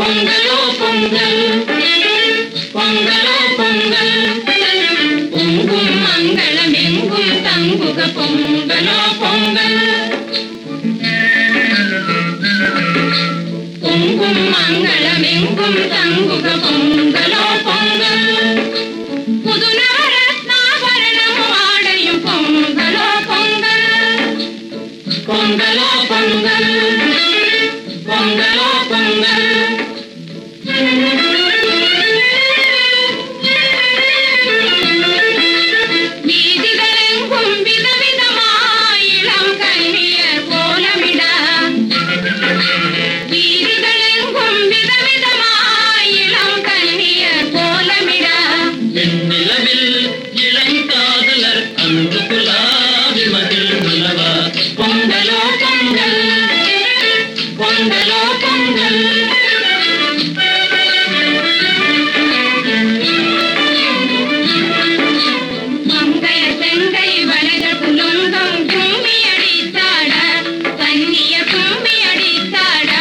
பொங்கலோ பொங்கல் பொங்கலோ பொங்கல் பொங்கும் மங்களம் எங்கும் தங்குக பொங்கலோ பொங்கல் பொங்கும் மங்களம் எங்கும் தங்குக பொங்கலோ பொங்கல் புது நவரத்னாபரணமும் ஆடையும் பொங்கலோ பொங்கல் பொங்கலோ பொங்கல் பொங்கலோ பொங்கல் வீதிகளெங்கும் விதவிதமாய் இளம் கல்வியர் கோலமிட வீதிகளெங்கும் விதவிதமாய் இளம் கல்வியர் கோலமிட வெண்ணிலவில் இளங்காதலர் அன்று குலாவி மகிழ் மலவா பொங்கலோ பொங்கல் பொங்கலோ பொங்கல் மங்கைய செங்கை வளைகள் குலுங்கும் கும்மி அடித்தாட கண்ணிய கும்மி அடித்தாட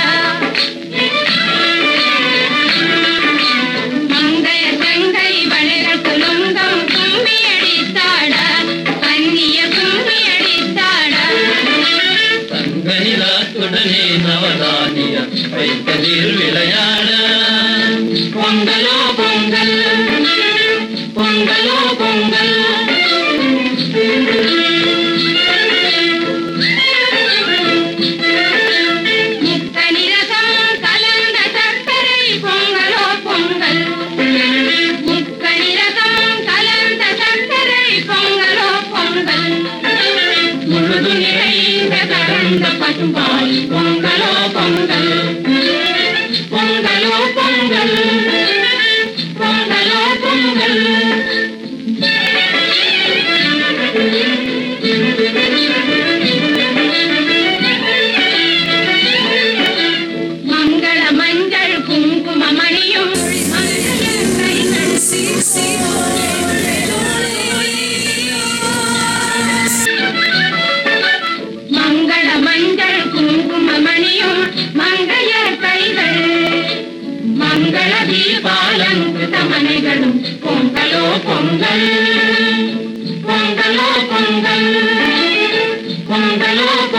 மங்கைய செங்கை வளைகள் குலுங்கும் கும்மி அடித்தாட கண்ணிய கும்மி அடித்தாட தங்க நிலாத்துடனே நவதானிய வைத்ததில் விளையாட பொங்கலோ பொங்கல் பொங்கலோ பொங்கல் முக்கணி ரசம் கலந்த சர்க்கரை பொங்கலோ பொங்கல் முக்கணி ரசம் கலந்த சர்க்கரை பொங்கலோ பொங்கல் முழுது நிறைந்த கலந்த பசும்பால் பொங்கலோ பொங்கல் பொங்கலோ பொங்கல் பொங்கலோ பொங்கல் மங்கள மஞ்சள் குங்கும மணியும் மங்கள மஞ்சள் குங்கும மணியும் மங்கைய கைகள் மங்கள தீபாலங்கு தமனைகளும் பொங்கலோ பொங்கல் பொங்கலோ பொங்கல் பொங்கலோ